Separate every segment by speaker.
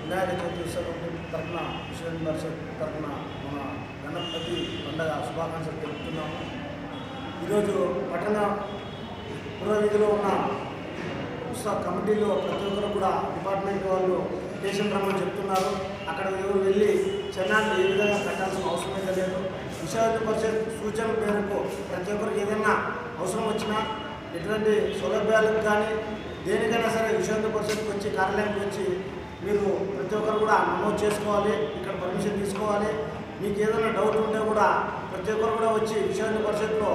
Speaker 1: వినాయక చవితి ఉత్సవం తరఫున విశ్వ పరిషత్ తరఫున మన గణపతి పండగ శుభాకాంక్షలు తెలుపుతున్నాము ఈరోజు పట్టణ పురోగతిలో ఉన్న ఉత్సవ కమిటీలో ప్రతి ఒక్కరు కూడా డిపార్ట్మెంట్ వాళ్ళు స్టేషన్ రమ్మని చెప్తున్నారు అక్కడ ఎవరు వెళ్ళి చెన్నాన్ని ఏ విధంగా కట్టాల్సిన అవసరం అయితే లేదు విశ్వవిద్య పరిషత్ సూచన మేరకు ప్రతి ఒక్కరికి ఏదైనా అవసరం వచ్చినా ఎటువంటి సౌలభ్యాలకు కానీ దేనికైనా సరే విశ్వవిద్య పరిషత్కి వచ్చి కార్యాలయానికి వచ్చి మీరు ప్రతి ఒక్కరు కూడా నమోదు చేసుకోవాలి ఇక్కడ పర్మిషన్ తీసుకోవాలి మీకు ఏదైనా డౌట్ ఉంటే కూడా ప్రతి ఒక్కరు కూడా వచ్చి విశ్వవిద్య పరిషత్లో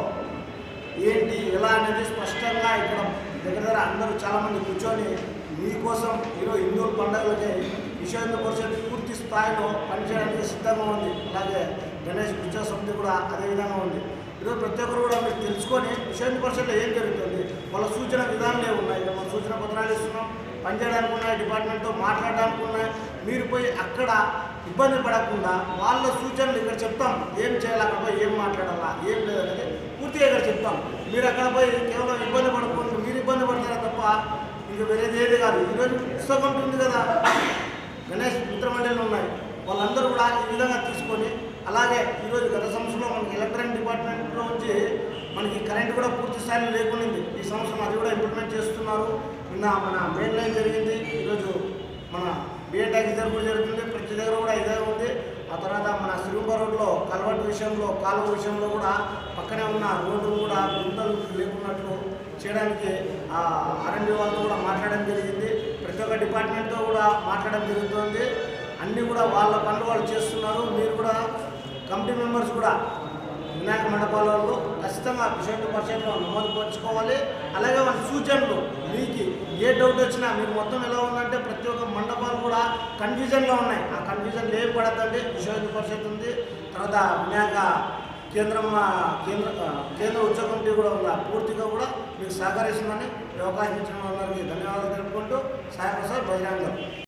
Speaker 1: ఏంటి ఎలా అనేది స్పష్టంగా ఇక్కడ దగ్గర దగ్గర అందరూ చాలామంది కూర్చొని మీకోసం ఈరోజు హిందూ పండుగలకి విశ్వ పరిషత్ పూర్తి స్థాయిలో పనిచేయడానికి సిద్ధంగా ఉంది అలాగే గణేష్ ఉత్సవ సమితి కూడా అదే విధంగా ఉంది ఈరోజు ప్రతి ఒక్కరు కూడా మీరు తెలుసుకొని విశ్వ పరిషత్లో ఏం జరుగుతుంది వాళ్ళ సూచన విధానాలే ఉన్నాయి మన సూచన పత్రాలు ఇస్తున్నాం పనిచేయడానికి ఉన్నాయి డిపార్ట్మెంట్తో మాట్లాడడానికి ఉన్నాయి మీరు పోయి అక్కడ ఇబ్బంది పడకుండా వాళ్ళ సూచనలు ఇక్కడ చెప్తాం ఏం చేయాలి అక్కడ పోయి ఏం మాట్లాడాలా ఏం లేదనేది పూర్తిగా ఇక్కడ చెప్తాం మీరు అక్కడ పోయి కేవలం ఇబ్బంది పడకుండా మీరు ఇబ్బంది పడతారా తప్ప ఇంక వేరేది ఏది కాదు ఈరోజు పుస్తకం ఉంది కదా గణేష్ మిత్రమండలి ఉన్నాయి వాళ్ళందరూ కూడా ఈ విధంగా తీసుకొని అలాగే ఈరోజు గత సంవత్సరంలో మనకి ఎలక్ట్రానిక్ డిపార్ట్మెంట్లో నుంచి మనకి కరెంట్ కూడా పూర్తి స్థాయిలో లేకుండింది ఈ సంవత్సరం అది కూడా ఇంప్లిమెంట్ చేస్తున్నారు నిన్న మన మెయిన్ లైన్ జరిగింది ఈరోజు మన బిఎడ్ అగ్రికల్చర్ కూడా జరుగుతుంది ప్రతి దగ్గర కూడా ఇదే ఉంది ఆ తర్వాత మన సిరుంబ రోడ్లో కల్వర్ట్ విషయంలో కాలువ విషయంలో కూడా పక్కనే ఉన్న రోడ్డు కూడా గుంతలు లేకున్నట్లు చేయడానికి ఆర్ఎండి వాళ్ళతో కూడా మాట్లాడడం జరిగింది ప్రతి ఒక్క డిపార్ట్మెంట్తో కూడా మాట్లాడడం జరుగుతుంది అన్నీ కూడా వాళ్ళ పనులు వాళ్ళు చేస్తున్నారు మీరు కూడా కమిటీ మెంబర్స్ కూడా వినాయక మండపాలలో ఖచ్చితంగా విషయం పరిషత్లో నమోదు పరుచుకోవాలి అలాగే వాళ్ళ సూచనలు మీకు ఏ డౌట్ వచ్చినా మీరు మొత్తం ఎలా ఉందంటే ప్రతి ఒక్క మండపాలు కూడా కన్ఫ్యూజన్లో ఉన్నాయి ఆ కన్ఫ్యూజన్ ఏం పడద్దండి విశ్వ పరిషత్ ఉంది తర్వాత వినాయక కేంద్రం ఆ, కేంద్ర ఆ, కేంద్ర ఉత్సవ కమిటీ కూడా ఉంది ఆ పూర్తిగా కూడా మీకు సహకరిస్తుందని ఈ అవకాశం ఇచ్చిన వాళ్ళందరికీ ధన్యవాదాలు తెలుపుకుంటూ సాయి ప్రసాద్ బహిరంగం